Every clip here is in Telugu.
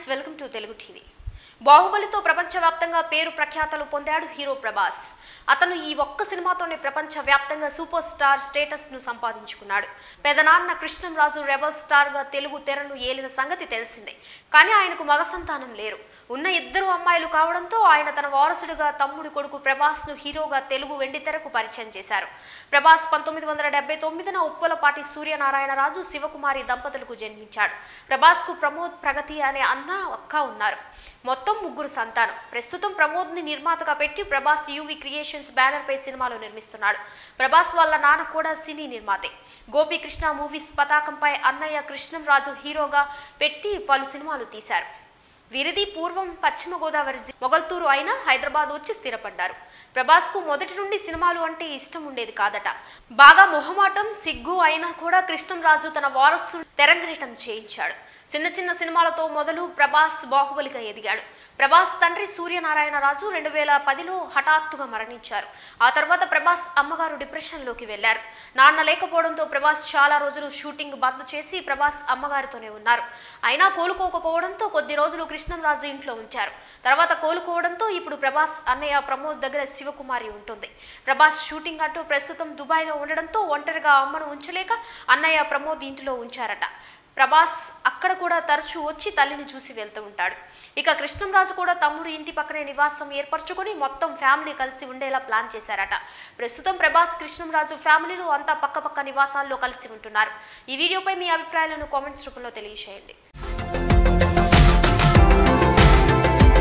వెల్కమ్ టు తెలుగు టీవీ బాహుబలితో ప్రపంచవ్యాప్తంగా పేరు ప్రఖ్యాతలు పొందాడు హీరో ప్రభాస్ అతను ఈ ఒక్క సినిమాతోనే ప్రపంచవ్యాప్తంగా సూపర్ స్టార్ స్టేటస్ ను సంపాదించుకున్నాడు పెదనాన్న కృష్ణంరాజు రెబల్ స్టార్ గా తెలుగు తెరను ఏలిన సంగతి తెలిసిందే కానీ ఆయనకు మగ సంతానం లేరు ఉన్న ఇద్దరు అమ్మాయిలు కావడంతో ఆయన తన వారసుడిగా తమ్ముడి కొడుకు ప్రభాస్ ను హీరోగా తెలుగు వెండితెరకు పరిచయం చేశారు ప్రభాస్ పంతొమ్మిది వందల డెబ్బై తొమ్మిదిన ఉప్పలపాటి సూర్యనారాయణరాజు శివకుమారి దంపతులకు జన్మించాడు ప్రభాస్ కు ప్రమోద్ ప్రగతి అనే అన్న అక్క ఉన్నారు మొత్తం ముగ్గురు సంతానం ప్రస్తుతం ప్రమోద్ ని నిర్మాతగా పెట్టి ప్రభాస్ యూవి క్రియేషన్స్ బ్యానర్ పై సినిమాలు నిర్మిస్తున్నాడు ప్రభాస్ వాళ్ళ నాన్న కూడా సినీ నిర్మాతే గోపీకృష్ణ మూవీస్ పతాకంపై అన్నయ్య కృష్ణంరాజు హీరోగా పెట్టి పలు సినిమాలు తీశారు వీరిది పూర్వం పశ్చిమ గోదావరి జి- మొగల్తూరు అయినా హైదరాబాద్ వచ్చి స్థిరపడ్డారు ప్రభాస్ కు మొదటి నుండి సినిమాలు అంటే ఇష్టం ఉండేది కాదట బాగా మొహమాటం సిగ్గు అయినా కూడా కృష్ణంరాజు తన వారసు తెరంగేటం చేయించాడు చిన్న చిన్న సినిమాలతో మొదలు ప్రభాస్ బాహుబలిగా ఎదిగాడు ప్రభాస్ తండ్రి సూర్యనారాయణరాజు రెండు వేల పదిలో హఠాత్తుగా మరణించారు ఆ తర్వాత ప్రభాస్ అమ్మగారు డిప్రెషన్లోకి వెళ్లారు నాన్న లేకపోవడంతో ప్రభాస్ చాలా రోజులు షూటింగ్ బంద్ చేసి ప్రభాస్ అమ్మగారితోనే ఉన్నారు అయినా కోలుకోకపోవడంతో కొద్ది రోజులు కృష్ణంరాజు ఇంట్లో ఉంచారు తర్వాత కోలుకోవడంతో ఇప్పుడు ప్రభాస్ అన్నయ్య ప్రమోద్ దగ్గర శివకుమారి ఉంటుంది ప్రభాస్ షూటింగ్ అంటూ ప్రస్తుతం దుబాయ్లో ఉండడంతో ఒంటరిగా అమ్మను ఉంచలేక అన్నయ్య ప్రమోద్ ఇంటిలో ఉంచారట ప్రభాస్ అక్కడ కూడా తరచూ వచ్చి తల్లిని చూసి వెళ్తూ ఉంటాడు ఇక కృష్ణంరాజు కూడా తమ్ముడు ఇంటి పక్కనే నివాసం ఏర్పరచుకొని మొత్తం ఫ్యామిలీ కలిసి ఉండేలా ప్లాన్ చేశారట ప్రస్తుతం ప్రభాస్ కృష్ణంరాజు ఫ్యామిలీలు అంతా పక్క పక్క నివాసాల్లో కలిసి ఉంటున్నారు ఈ వీడియోపై మీ అభిప్రాయాలను కామెంట్స్ రూపంలో తెలియజేయండి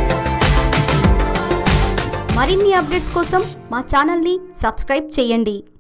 మరిన్ని అప్డేట్స్ కోసం మా ఛానల్ని సబ్స్క్రైబ్ చేయండి